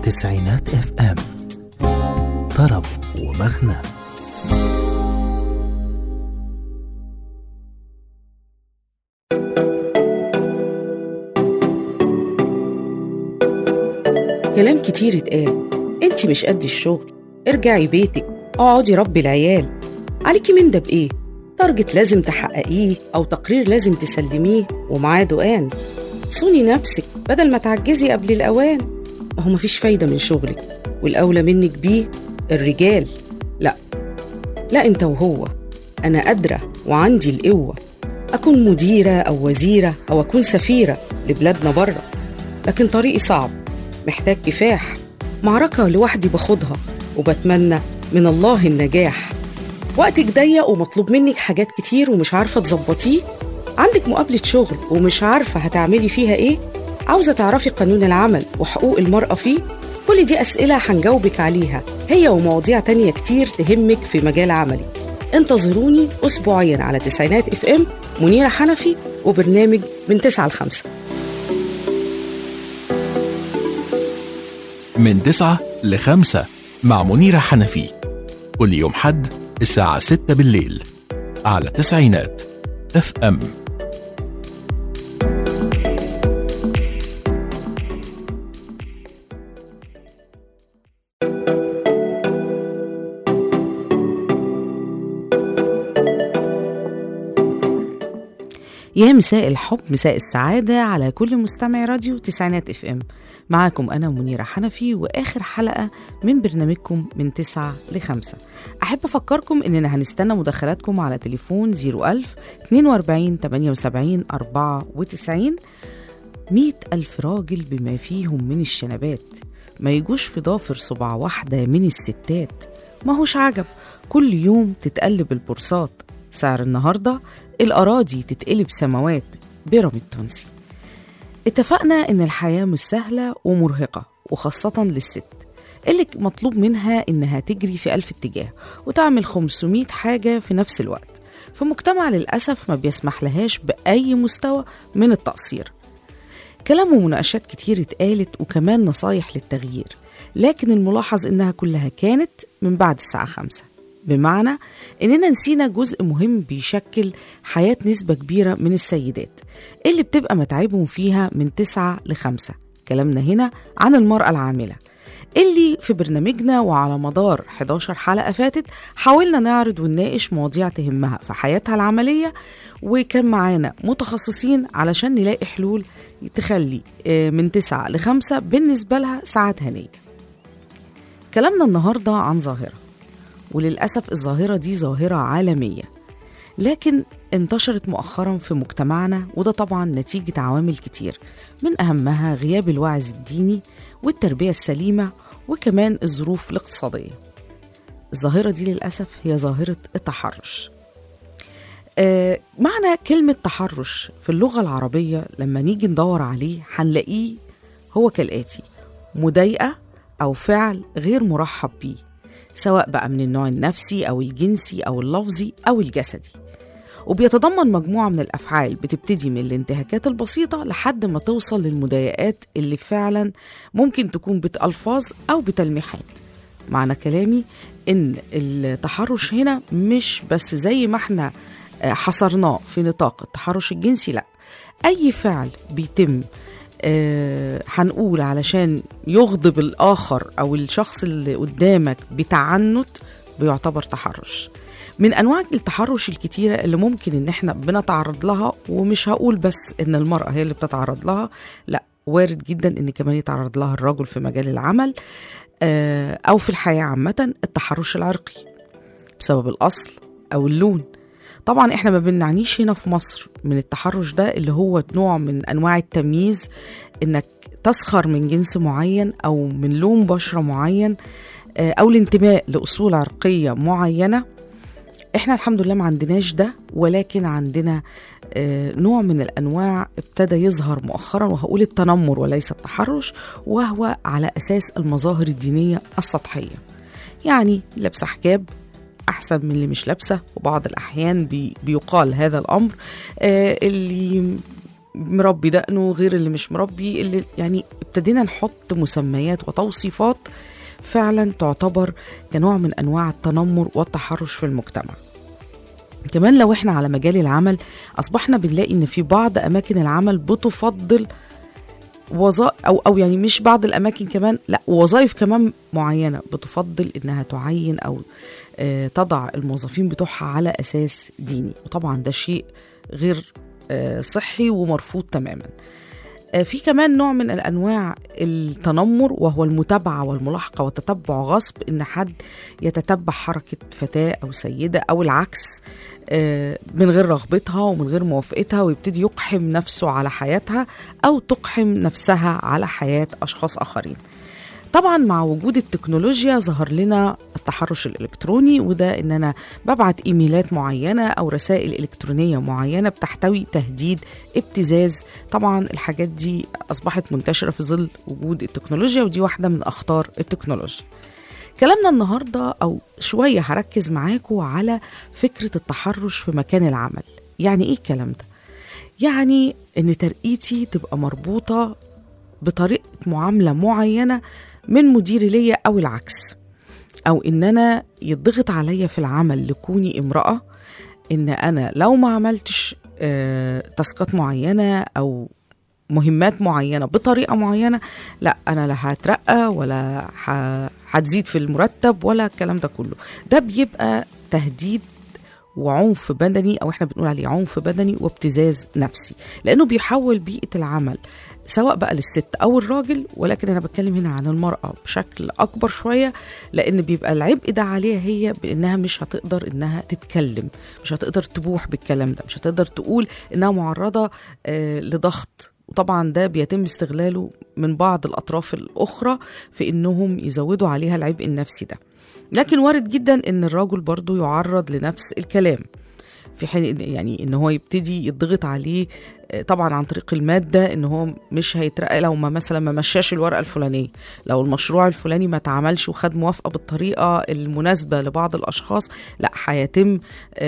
تسعينات اف ام طرب ومغنى كلام كتير اتقال انت مش قد الشغل ارجعي بيتك اقعدي ربي العيال عليكي من ده بايه تارجت لازم تحققيه او تقرير لازم تسلميه ومعاه دقان صوني نفسك بدل ما تعجزي قبل الاوان ما هو مفيش فايده من شغلك والاولى منك بيه الرجال لا لا انت وهو انا قادره وعندي القوه اكون مديره او وزيره او اكون سفيره لبلادنا بره لكن طريقي صعب محتاج كفاح معركة لوحدي باخدها وبتمنى من الله النجاح وقتك ضيق ومطلوب منك حاجات كتير ومش عارفة تظبطيه عندك مقابلة شغل ومش عارفة هتعملي فيها ايه عاوزة تعرفي قانون العمل وحقوق المرأة فيه كل دي أسئلة هنجاوبك عليها هي ومواضيع تانية كتير تهمك في مجال عملي انتظروني أسبوعيا على تسعينات اف ام منيرة حنفي وبرنامج من 9 ل 5 من تسعة لخمسة مع منيرة حنفي كل يوم حد الساعة ستة بالليل على تسعينات اف ام يا مساء الحب مساء السعادة على كل مستمع راديو تسعينات اف ام معاكم أنا منيرة حنفي وآخر حلقة من برنامجكم من 9 ل 5 أحب أفكركم إننا هنستنى مداخلاتكم على تليفون 01000 42 78 94 100 ألف راجل بما فيهم من الشنبات ما يجوش في ضافر صباع واحدة من الستات ما هوش عجب كل يوم تتقلب البورصات سعر النهارده الأراضي تتقلب سماوات بيراميد تونسي اتفقنا إن الحياة مش سهلة ومرهقة وخاصة للست اللي مطلوب منها إنها تجري في ألف اتجاه وتعمل 500 حاجة في نفس الوقت في مجتمع للأسف ما بيسمح لهاش بأي مستوى من التقصير كلام ومناقشات كتير اتقالت وكمان نصايح للتغيير لكن الملاحظ إنها كلها كانت من بعد الساعة خمسة بمعنى إننا نسينا جزء مهم بيشكل حياة نسبة كبيرة من السيدات اللي بتبقى متعبهم فيها من تسعة لخمسة كلامنا هنا عن المرأة العاملة اللي في برنامجنا وعلى مدار 11 حلقة فاتت حاولنا نعرض ونناقش مواضيع تهمها في حياتها العملية وكان معانا متخصصين علشان نلاقي حلول تخلي آه، من 9 ل 5 بالنسبة لها ساعات هنية كلامنا النهاردة عن ظاهرة وللأسف الظاهرة دي ظاهرة عالمية لكن انتشرت مؤخرا في مجتمعنا وده طبعا نتيجة عوامل كتير من أهمها غياب الوعي الديني والتربية السليمة وكمان الظروف الاقتصادية الظاهرة دي للأسف هي ظاهرة التحرش آه معنى كلمة تحرش في اللغة العربية لما نيجي ندور عليه هنلاقيه هو كالآتي مضايقة أو فعل غير مرحب بيه سواء بقى من النوع النفسي أو الجنسي أو اللفظي أو الجسدي وبيتضمن مجموعة من الأفعال بتبتدي من الانتهاكات البسيطة لحد ما توصل للمضايقات اللي فعلا ممكن تكون بألفاظ أو بتلميحات معنى كلامي إن التحرش هنا مش بس زي ما احنا آه، حصرناه في نطاق التحرش الجنسي لا أي فعل بيتم آه، هنقول علشان يغضب الآخر أو الشخص اللي قدامك بتعنت بيعتبر تحرش من أنواع التحرش الكتيرة اللي ممكن إن إحنا بنتعرض لها ومش هقول بس إن المرأة هي اللي بتتعرض لها لا وارد جدا إن كمان يتعرض لها الرجل في مجال العمل آه، أو في الحياة عامة التحرش العرقي بسبب الأصل أو اللون طبعا احنا ما بنعنيش هنا في مصر من التحرش ده اللي هو نوع من انواع التمييز انك تسخر من جنس معين او من لون بشره معين آه، او الانتماء لاصول عرقيه معينه احنا الحمد لله ما عندناش ده ولكن عندنا آه، نوع من الانواع ابتدى يظهر مؤخرا وهقول التنمر وليس التحرش وهو على اساس المظاهر الدينيه السطحيه يعني لابسه حجاب احسن من اللي مش لابسه وبعض الاحيان بي بيقال هذا الامر آه اللي مربي دقنه غير اللي مش مربي اللي يعني ابتدينا نحط مسميات وتوصيفات فعلا تعتبر كنوع من انواع التنمر والتحرش في المجتمع كمان لو احنا على مجال العمل اصبحنا بنلاقي ان في بعض اماكن العمل بتفضل وظائف او او يعني مش بعض الاماكن كمان لا وظائف كمان معينه بتفضل انها تعين او آه، تضع الموظفين بتوعها على اساس ديني وطبعا ده شيء غير آه، صحي ومرفوض تماما آه، في كمان نوع من الانواع التنمر وهو المتابعه والملاحقه والتتبع غصب ان حد يتتبع حركه فتاه او سيده او العكس آه، من غير رغبتها ومن غير موافقتها ويبتدي يقحم نفسه على حياتها او تقحم نفسها على حياه اشخاص اخرين طبعا مع وجود التكنولوجيا ظهر لنا التحرش الالكتروني وده ان انا ببعت ايميلات معينه او رسائل الكترونيه معينه بتحتوي تهديد ابتزاز طبعا الحاجات دي اصبحت منتشره في ظل وجود التكنولوجيا ودي واحده من اخطار التكنولوجيا كلامنا النهارده او شويه هركز معاكم على فكره التحرش في مكان العمل يعني ايه الكلام ده يعني ان ترقيتي تبقى مربوطه بطريقه معامله معينه من مديري ليا او العكس او ان انا يضغط عليا في العمل لكوني امراه ان انا لو ما عملتش آه، تاسكات معينه او مهمات معينه بطريقه معينه لا انا لا هترقى ولا ه- هتزيد في المرتب ولا الكلام ده كله ده بيبقى تهديد وعنف بدني او احنا بنقول عليه عنف بدني وابتزاز نفسي لانه بيحول بيئه العمل سواء بقى للست او الراجل ولكن انا بتكلم هنا عن المراه بشكل اكبر شويه لان بيبقى العبء ده عليها هي بانها مش هتقدر انها تتكلم مش هتقدر تبوح بالكلام ده مش هتقدر تقول انها معرضه آه لضغط وطبعا ده بيتم استغلاله من بعض الاطراف الاخرى في انهم يزودوا عليها العبء النفسي ده لكن وارد جدا ان الرجل برضو يعرض لنفس الكلام في حين يعني ان هو يبتدي يضغط عليه آه، طبعا عن طريق الماده ان هو مش هيترقى لو ما مثلا ما مشاش الورقه الفلانيه لو المشروع الفلاني ما اتعملش وخد موافقه بالطريقه المناسبه لبعض الاشخاص لا هيتم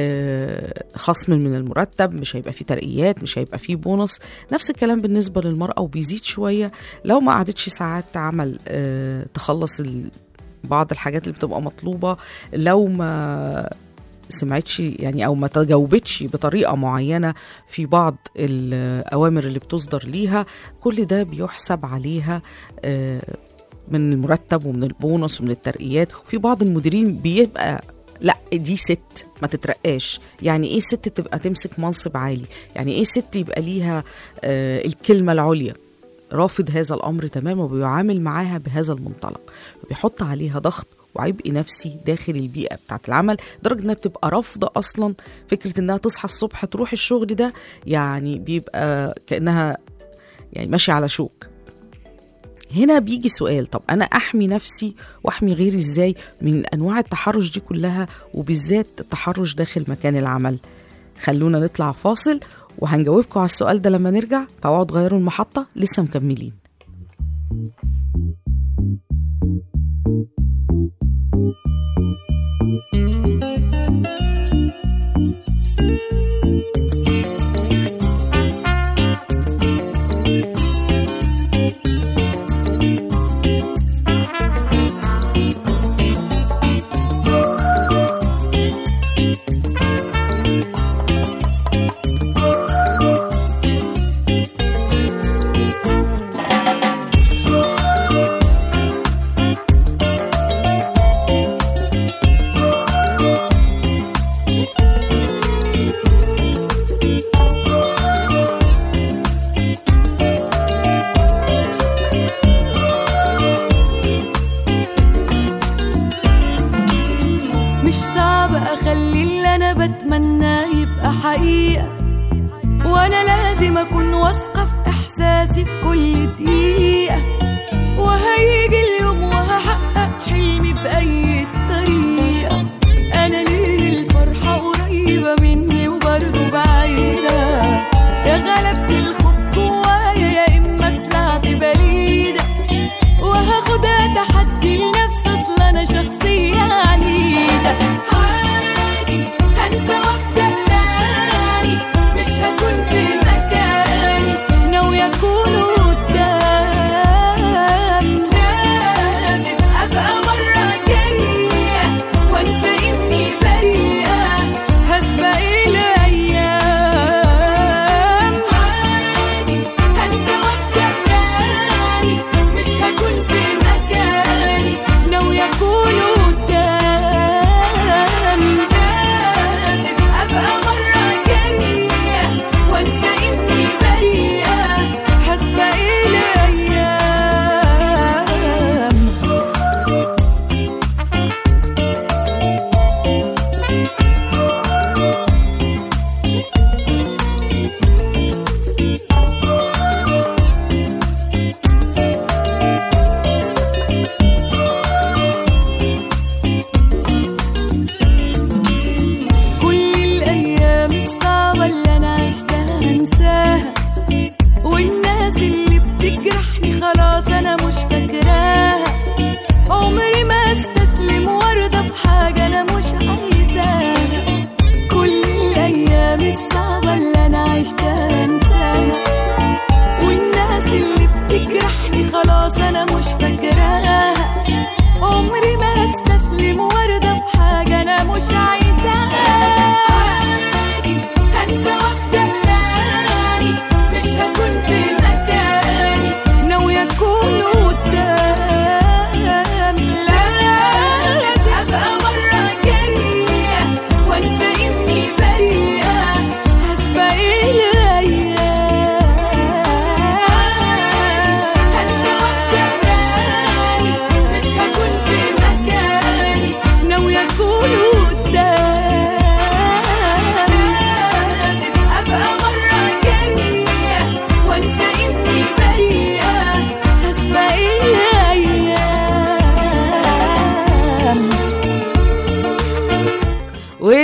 آه، خصم من المرتب مش هيبقى فيه ترقيات مش هيبقى فيه بونص نفس الكلام بالنسبه للمراه وبيزيد شويه لو ما قعدتش ساعات عمل آه، تخلص ال- بعض الحاجات اللي بتبقى مطلوبه لو ما سمعتش يعني او ما تجاوبتش بطريقه معينه في بعض الاوامر اللي بتصدر ليها كل ده بيحسب عليها آه، من المرتب ومن البونص ومن الترقيات وفي بعض المديرين بيبقى لا دي ست ما تترقاش يعني ايه ست تبقى تمسك منصب عالي يعني ايه ست يبقى ليها آه، الكلمه العليا رافض هذا الامر تماما وبيعامل معاها بهذا المنطلق بيحط عليها ضغط وعبء نفسي داخل البيئه بتاعت العمل لدرجه انها بتبقى رافضه اصلا فكره انها تصحى الصبح تروح الشغل ده يعني بيبقى كانها يعني ماشيه على شوك هنا بيجي سؤال طب انا احمي نفسي واحمي غيري ازاي من انواع التحرش دي كلها وبالذات التحرش داخل مكان العمل خلونا نطلع فاصل وهنجاوبكم على السؤال ده لما نرجع فاوعوا تغيروا المحطه لسه مكملين مش صعب اخلي اللي انا بتمناه يبقى حقيقة وانا لازم اكون واثقة في احساسي في كل دقيقة وهيجي اليوم وهحقق حلمي بأي طريقة انا ليه الفرحة قريبة مني وبرضه بعيدة يا غلبت الخوف جوايا يا اما طلعت بريدة وهاخدها تحدي لنفسي اصل انا شخصية عنيدة عادي هنسى وابدأ تاني مش هكون في مكاني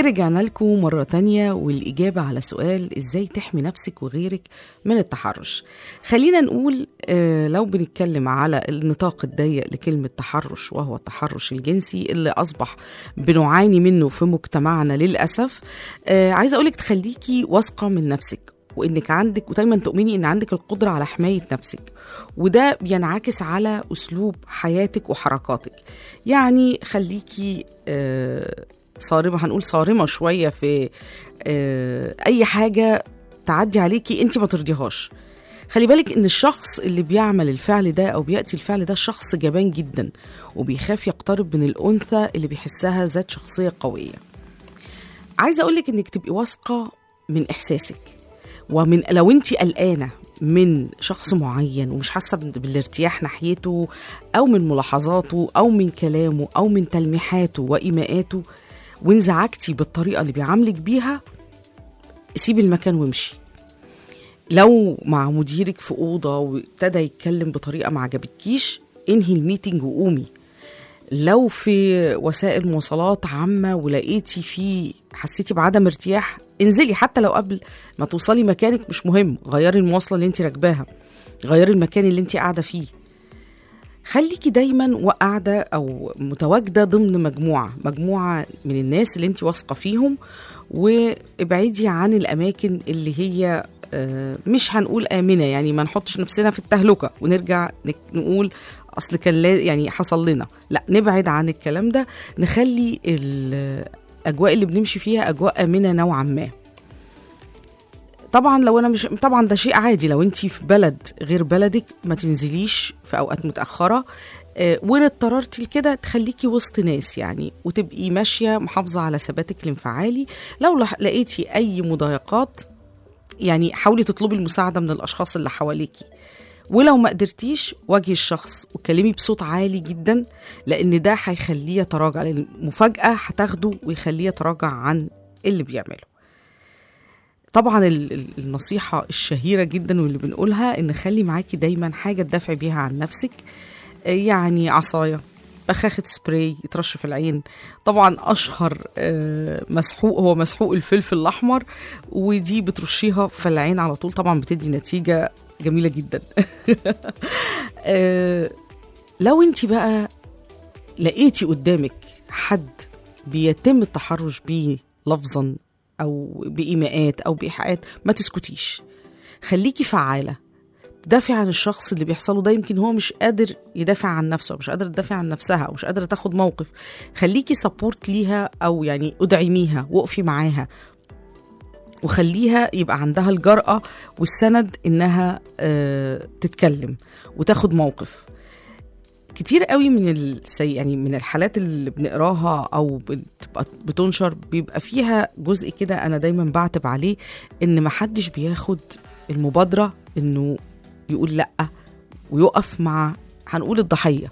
ورجعنا لكم مرة تانية والإجابة على سؤال إزاي تحمي نفسك وغيرك من التحرش خلينا نقول آه، لو بنتكلم على النطاق الضيق لكلمة تحرش وهو التحرش الجنسي اللي أصبح بنعاني منه في مجتمعنا للأسف آه، عايزة أقولك تخليكي واثقة من نفسك وانك عندك ودايما تؤمني ان عندك القدره على حمايه نفسك وده بينعكس على اسلوب حياتك وحركاتك يعني خليكي آه، صارمه هنقول صارمه شويه في آه، اي حاجه تعدي عليكي انت ما ترضيهاش خلي بالك ان الشخص اللي بيعمل الفعل ده او بياتي الفعل ده شخص جبان جدا وبيخاف يقترب من الانثى اللي بيحسها ذات شخصيه قويه عايزه اقولك انك تبقي واثقه من احساسك ومن لو انت قلقانه من شخص معين ومش حاسه بال- بالارتياح ناحيته او من ملاحظاته او من كلامه او من تلميحاته وايماءاته وانزعجتي بالطريقه اللي بيعاملك بيها سيبي المكان وامشي لو مع مديرك في اوضه وابتدى يتكلم بطريقه ما عجبتكيش انهي الميتنج وقومي لو في وسائل مواصلات عامه ولقيتي في حسيتي بعدم ارتياح انزلي حتى لو قبل ما توصلي مكانك مش مهم غيري المواصله اللي انت راكباها غيري المكان اللي انت قاعده فيه خليكي دايما قاعده او متواجده ضمن مجموعه مجموعه من الناس اللي انت واثقه فيهم وابعدي عن الاماكن اللي هي آه، مش هنقول امنه يعني ما نحطش نفسنا في التهلكه ونرجع نك- نقول اصل كان لا- يعني حصل لنا لا نبعد عن الكلام ده نخلي الاجواء اللي بنمشي فيها اجواء امنه نوعا ما طبعا لو انا مش طبعا ده شيء عادي لو انت في بلد غير بلدك ما تنزليش في اوقات متاخره آه، وان اضطررتي لكده تخليكي وسط ناس يعني وتبقي ماشيه محافظه على ثباتك الانفعالي لو لح- لقيتي اي مضايقات يعني حاولي تطلبي المساعده من الاشخاص اللي حواليكي ولو ما قدرتيش واجهي الشخص وكلمي بصوت عالي جدا لان ده هيخليه يتراجع لان المفاجاه هتاخده ويخليه يتراجع عن اللي بيعمله طبعا ال- ال- النصيحة الشهيرة جدا واللي بنقولها ان خلي معاكي دايما حاجة تدافعي بيها عن نفسك آه، يعني عصاية بخاخة سبراي يترش في العين طبعا اشهر آه، مسحوق هو مسحوق الفلفل الاحمر ودي بترشيها في العين على طول طبعا بتدي نتيجة جميلة جدا آه، لو انت بقى لقيتي قدامك حد بيتم التحرش بيه لفظا او بايماءات او بايحاءات ما تسكتيش خليكي فعاله دافع عن الشخص اللي بيحصله ده يمكن هو مش قادر يدافع عن نفسه أو مش قادر تدافع عن نفسها او مش قادره تاخد موقف خليكي سبورت ليها او يعني ادعميها وقفي معاها وخليها يبقى عندها الجرأة والسند إنها آه تتكلم وتاخد موقف كتير قوي من السي يعني من الحالات اللي بنقراها او بتبقى بتنشر بيبقى فيها جزء كده انا دايما بعتب عليه ان محدش بياخد المبادره انه يقول لا ويقف مع هنقول الضحيه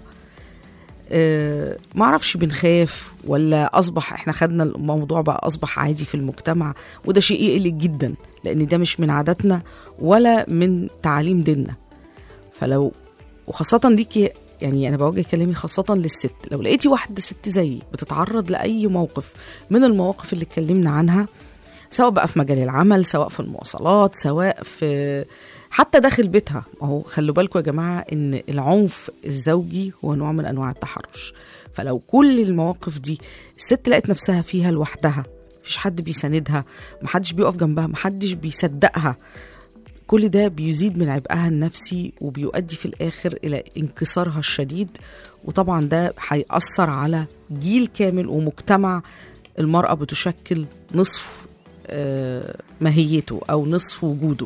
أه معرفش بنخاف ولا اصبح احنا خدنا الموضوع بقى اصبح عادي في المجتمع وده شيء يقلق جدا لان ده مش من عاداتنا ولا من تعاليم ديننا فلو وخاصة ليكي يعني انا بوجه كلامي خاصه للست لو لقيتي واحده ست زيي بتتعرض لاي موقف من المواقف اللي اتكلمنا عنها سواء بقى في مجال العمل سواء في المواصلات سواء في حتى داخل بيتها ما هو خلوا بالكم يا جماعه ان العنف الزوجي هو نوع من انواع التحرش فلو كل المواقف دي الست لقت نفسها فيها لوحدها مفيش حد بيساندها محدش بيقف جنبها محدش بيصدقها كل ده بيزيد من عبئها النفسي وبيؤدي في الآخر إلى انكسارها الشديد وطبعا ده هيأثر على جيل كامل ومجتمع المرأة بتشكل نصف آه، ماهيته أو نصف وجوده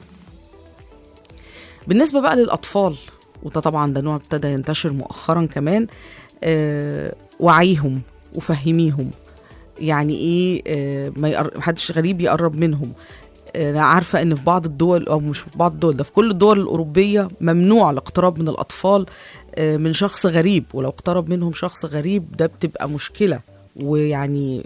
بالنسبة بقى للأطفال وده طبعا ده نوع ابتدى ينتشر مؤخرا كمان آه، وعيهم وفهميهم يعني ايه آه، ما يقر- محدش غريب يقرب منهم انا عارفه ان في بعض الدول او مش في بعض الدول ده في كل الدول الاوروبيه ممنوع الاقتراب من الاطفال آه، من شخص غريب ولو اقترب منهم شخص غريب ده بتبقى مشكله ويعني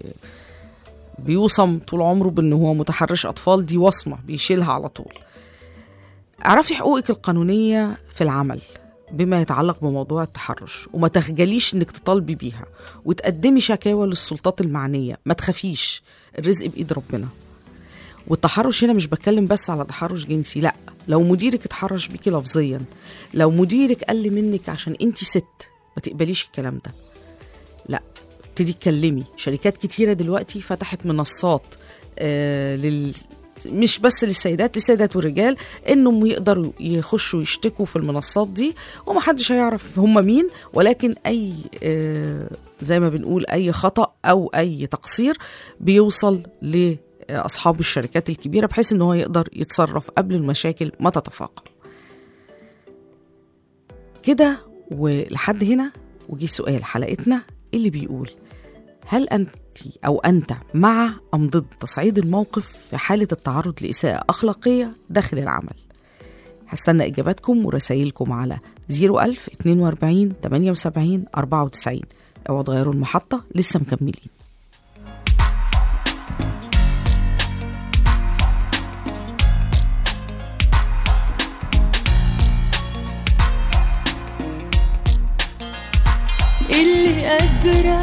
بيوصم طول عمره بان هو متحرش اطفال دي وصمه بيشيلها على طول اعرفي حقوقك القانونيه في العمل بما يتعلق بموضوع التحرش وما تخجليش انك تطالبي بيها وتقدمي شكاوى للسلطات المعنيه ما تخافيش الرزق بايد ربنا والتحرش هنا مش بتكلم بس على تحرش جنسي لا لو مديرك اتحرش بيكي لفظيا لو مديرك قل منك عشان انت ست ما تقبليش الكلام ده لا ابتدي اتكلمي شركات كتيره دلوقتي فتحت منصات آه لل مش بس للسيدات للسيدات والرجال انهم يقدروا يخشوا يشتكوا في المنصات دي ومحدش هيعرف هم مين ولكن اي آه زي ما بنقول اي خطا او اي تقصير بيوصل لاصحاب الشركات الكبيره بحيث ان هو يقدر يتصرف قبل المشاكل ما تتفاقم كده ولحد هنا وجي سؤال حلقتنا اللي بيقول هل أنت أو أنت مع أم ضد تصعيد الموقف في حالة التعرض لإساءة أخلاقية داخل العمل؟ هستنى إجاباتكم ورسايلكم على 01000 42 78 94 اوعوا تغيروا المحطة لسه مكملين اللي قادرة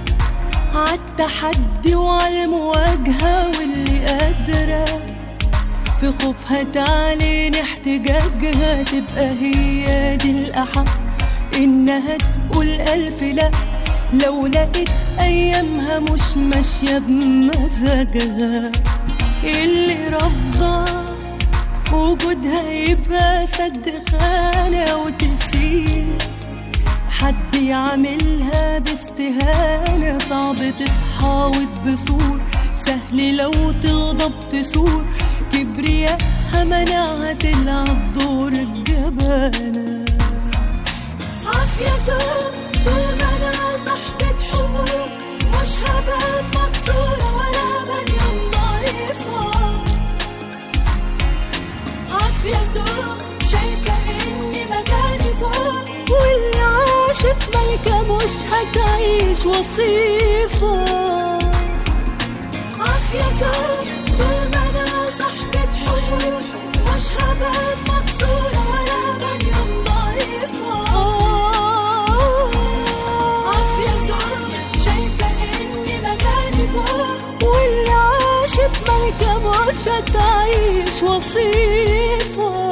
عالتحدي وعالمواجهة واللي قادرة في خوفها تعلن احتجاجها تبقى هي دي الأحق إنها تقول ألف لأ لو لقيت أيامها مش ماشية بمزاجها اللي رافضة وجودها يبقى سد خانة وتسيب حد يعملها باستهانة صعب تتحاوط بسور سهل لو تغضب تسور كبرياءها منعها تلعب دور الجبانة عافية زوج طول ما أنا صاحبة حقوق مش هبقى مكسورة ولا بنيان ضعيفة عافية زوج شايفة إني مكاني فوق واللي عاشت ملكة مش هتعيش وصيفة عافية زوج طول ما أنا صاحبة حقوق مش هبقى مكسورة ولا بنيان ضعيفة عافية زوج شايفة إني مكاني فوق واللي عاشت ملكة مش هتعيش وصيفة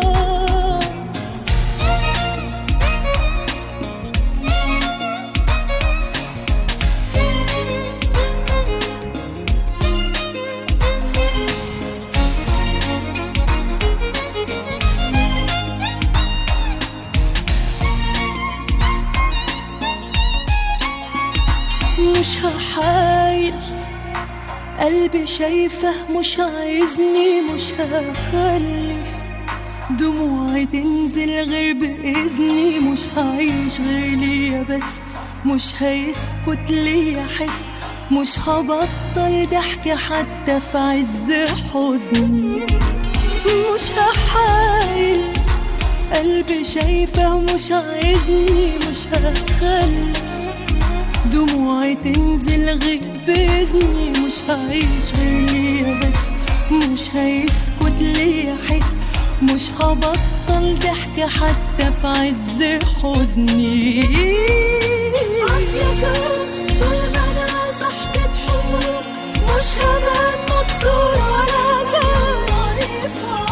مش هحايل قلبي شايفه مش عايزني مش هخلي دموعي تنزل غير بإذني مش هعيش غير ليا بس مش هيسكت ليا حس مش هبطل ضحك حتى في عز حزني مش هحايل قلبي شايفه مش عايزني مش هخلي دموعي تنزل غير بإذني مش هعيش غير ليا بس مش هيسكت ليا حس مش هبطل ضحك حتى في عز حزني عافية زوج طول ما أنا صاحبة حقوق مش هبقى مكسورة ولا ضعيفة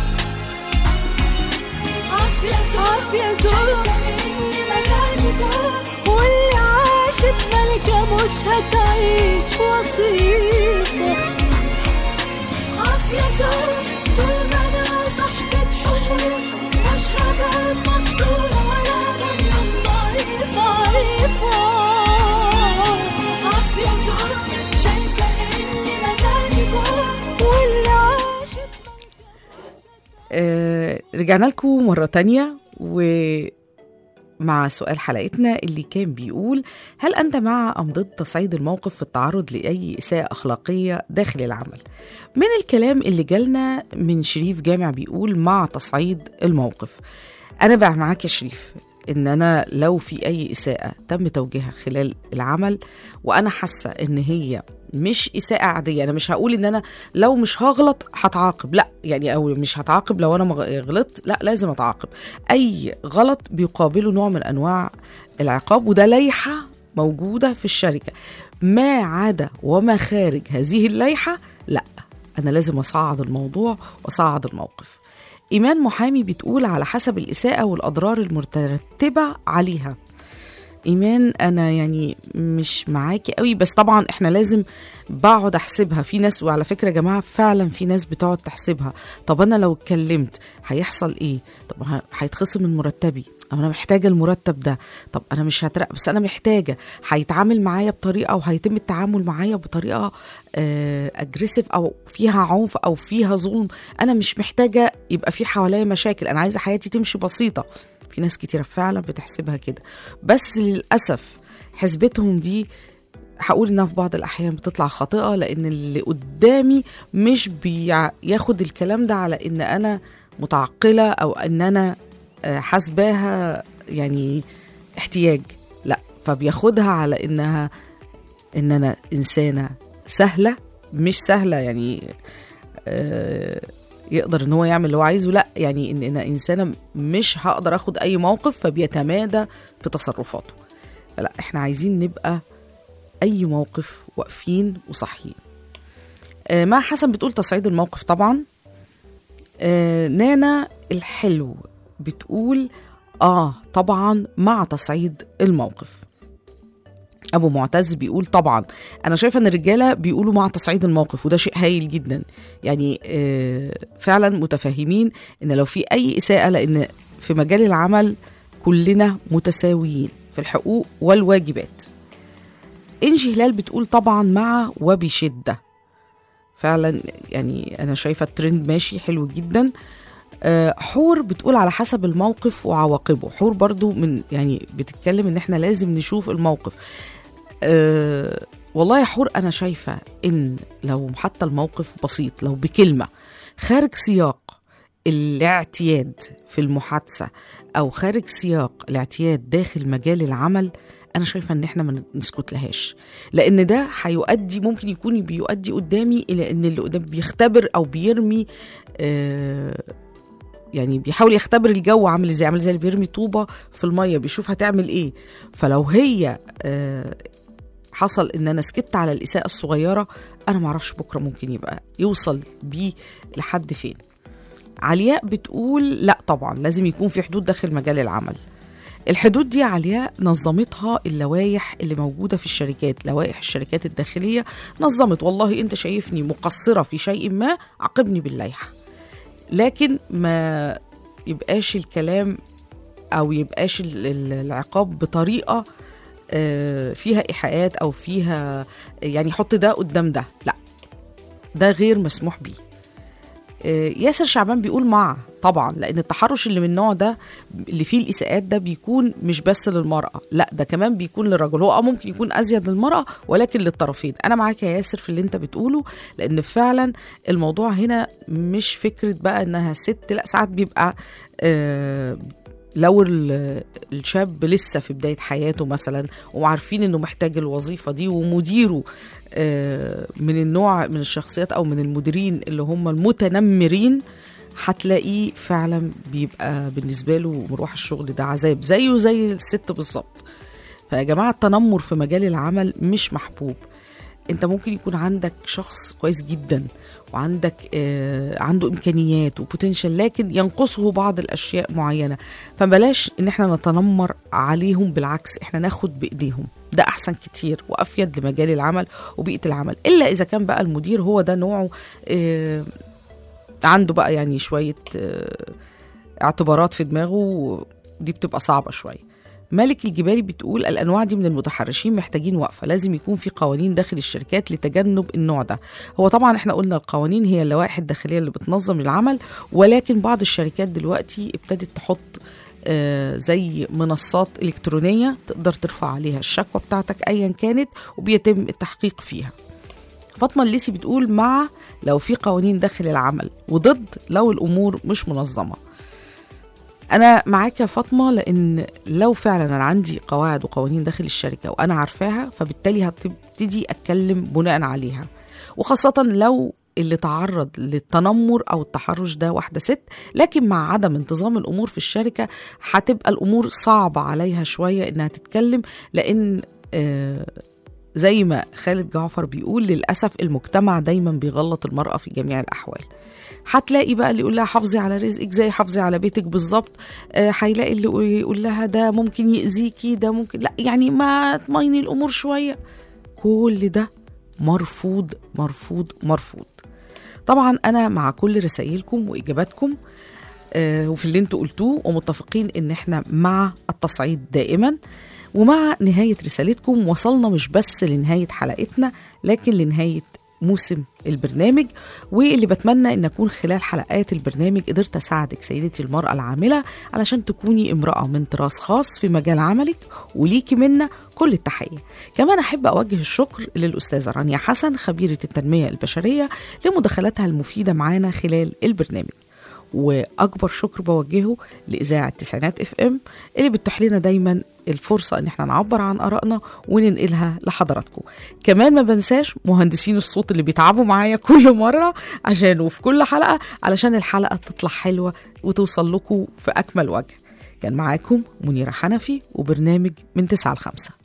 عافية زوج عافية زوج إني مكاني فوق واللي عاشت ملكة مش هتعيش وصيفة عافية زوج طول ما أنا صاحبة حقوق مش هبقى مكسورة ولا بنيان ضعيفة ضعيفة عافية زوج شايفة إني مكاني فوق واللي عاشت آه رجعنا لكم مرة تانية ومع سؤال حلقتنا اللي كان بيقول هل أنت مع أم ضد تصعيد الموقف في التعرض لأي إساءة أخلاقية داخل العمل من الكلام اللي جالنا من شريف جامع بيقول مع تصعيد الموقف أنا بقى معاك يا شريف إن أنا لو في أي إساءة تم توجيهها خلال العمل وأنا حاسة إن هي مش اساءه عاديه انا مش هقول ان انا لو مش هغلط هتعاقب لا يعني او مش هتعاقب لو انا ما غ- غلطت لا لازم اتعاقب اي غلط بيقابله نوع من انواع العقاب وده لائحه موجوده في الشركه ما عدا وما خارج هذه اللائحه لا انا لازم اصعد الموضوع واصعد الموقف ايمان محامي بتقول على حسب الاساءه والاضرار المترتبه عليها ايمان انا يعني مش معاكي قوي بس طبعا احنا لازم بقعد احسبها في ناس وعلى فكره يا جماعه فعلا في ناس بتقعد تحسبها طب انا لو اتكلمت هيحصل ايه طب ه- هيتخصم من مرتبي أو انا محتاجه المرتب ده طب انا مش هترقى بس انا محتاجه هيتعامل معايا بطريقه وهيتم التعامل معايا بطريقه اجريسيف او فيها عنف او فيها ظلم انا مش محتاجه يبقى في حواليا مشاكل انا عايزه حياتي تمشي بسيطه في ناس كتيره فعلا بتحسبها كده بس للاسف حسبتهم دي هقول انها في بعض الاحيان بتطلع خاطئه لان اللي قدامي مش بياخد الكلام ده على ان انا متعقله او ان انا آه، حاسباها يعني احتياج لا فبياخدها على انها ان انا انسانه سهله مش سهله يعني آه، يقدر ان هو يعمل اللي هو عايزه لا يعني ان انا انسانه مش هقدر اخد اي موقف فبيتمادى في تصرفاته فلا احنا عايزين نبقى اي موقف واقفين وصاحيين آه، مع حسن بتقول تصعيد الموقف طبعا آه، نانا الحلو بتقول اه طبعا مع تصعيد الموقف ابو معتز بيقول طبعا انا شايفه ان الرجاله بيقولوا مع تصعيد الموقف وده شيء هايل جدا يعني آه، فعلا متفاهمين ان لو في اي اساءه لان في مجال العمل كلنا متساويين في الحقوق والواجبات انجي هلال بتقول طبعا مع وبشده فعلا يعني انا شايفه الترند ماشي حلو جدا آه، حور بتقول على حسب الموقف وعواقبه حور برضو من يعني بتتكلم ان احنا لازم نشوف الموقف أه والله يا حور انا شايفه ان لو حتى الموقف بسيط لو بكلمه خارج سياق الاعتياد في المحادثه او خارج سياق الاعتياد داخل مجال العمل انا شايفه ان احنا ما نسكت لهاش لان ده هيؤدي ممكن يكون بيؤدي قدامي الى ان اللي قدام بيختبر او بيرمي آه يعني بيحاول يختبر الجو عامل ازاي عامل زي اللي بيرمي طوبه في الميه بيشوف هتعمل ايه فلو هي آه حصل ان انا سكت على الاساءه الصغيره انا معرفش بكره ممكن يبقى يوصل بيه لحد فين علياء بتقول لا طبعا لازم يكون في حدود داخل مجال العمل الحدود دي يا علياء نظمتها اللوائح اللي موجوده في الشركات لوائح الشركات الداخليه نظمت والله انت شايفني مقصره في شيء ما عاقبني باللائحه لكن ما يبقاش الكلام او يبقاش ال- ال- العقاب بطريقه آه، فيها ايحاءات او فيها يعني حط ده قدام ده لا ده غير مسموح بيه آه، ياسر شعبان بيقول مع طبعا لان التحرش اللي من النوع ده اللي فيه الاساءات ده بيكون مش بس للمراه لا ده كمان بيكون للرجل هو اه ممكن يكون ازيد للمراه ولكن للطرفين انا معاك يا ياسر في اللي انت بتقوله لان فعلا الموضوع هنا مش فكره بقى انها ست لا ساعات بيبقى آه لو ال- الشاب لسه في بداية حياته مثلا وعارفين انه محتاج الوظيفة دي ومديره آه، من النوع من الشخصيات او من المديرين اللي هم المتنمرين هتلاقيه فعلا بيبقى بالنسبة له مروح الشغل ده عذاب زيه زي الست بالظبط فيا جماعة التنمر في مجال العمل مش محبوب انت ممكن يكون عندك شخص كويس جدا وعندك آه عنده امكانيات وبوتنشال لكن ينقصه بعض الاشياء معينه فبلاش ان احنا نتنمر عليهم بالعكس احنا ناخد بايديهم ده احسن كتير وافيد لمجال العمل وبيئه العمل الا اذا كان بقى المدير هو ده نوعه آه عنده بقى يعني شويه آه اعتبارات في دماغه دي بتبقى صعبه شويه مالك الجبالي بتقول الانواع دي من المتحرشين محتاجين وقفه لازم يكون في قوانين داخل الشركات لتجنب النوع ده هو طبعا احنا قلنا القوانين هي اللوائح الداخليه اللي بتنظم العمل ولكن بعض الشركات دلوقتي ابتدت تحط آه، زي منصات الكترونيه تقدر ترفع عليها الشكوى بتاعتك ايا كانت وبيتم التحقيق فيها فاطمه الليسي بتقول مع لو في قوانين داخل العمل وضد لو الامور مش منظمه انا معاك يا فاطمه لان لو فعلا انا عندي قواعد وقوانين داخل الشركه وانا عارفاها فبالتالي هبتدي اتكلم بناء عليها وخاصه لو اللي تعرض للتنمر او التحرش ده واحده ست لكن مع عدم انتظام الامور في الشركه هتبقى الامور صعبه عليها شويه انها تتكلم لان آه زي ما خالد جعفر بيقول للاسف المجتمع دايما بيغلط المراه في جميع الاحوال هتلاقي بقى اللي يقول لها حافظي على رزقك زي حافظي على بيتك بالظبط آه، هيلاقي اللي يقول لها ده ممكن يأذيكي ده ممكن لا يعني ما تميني الامور شويه كل ده مرفوض مرفوض مرفوض طبعا انا مع كل رسائلكم واجاباتكم آه، وفي اللي انتوا قلتوه ومتفقين ان احنا مع التصعيد دائما ومع نهاية رسالتكم وصلنا مش بس لنهاية حلقتنا لكن لنهاية موسم البرنامج واللي بتمنى ان اكون خلال حلقات البرنامج قدرت اساعدك سيدتي المراه العامله علشان تكوني امراه من طراز خاص في مجال عملك وليكي منا كل التحيه كمان احب اوجه الشكر للاستاذه رانيا حسن خبيره التنميه البشريه لمداخلاتها المفيده معانا خلال البرنامج واكبر شكر بوجهه لاذاعه تسعينات اف ام اللي بتتيح لنا دايما الفرصه ان احنا نعبر عن ارائنا وننقلها لحضراتكم كمان ما بنساش مهندسين الصوت اللي بيتعبوا معايا كل مره عشان وفي كل حلقه علشان الحلقه تطلع حلوه وتوصل لكم في اكمل وجه كان معاكم منيره حنفي وبرنامج من 9 ل 5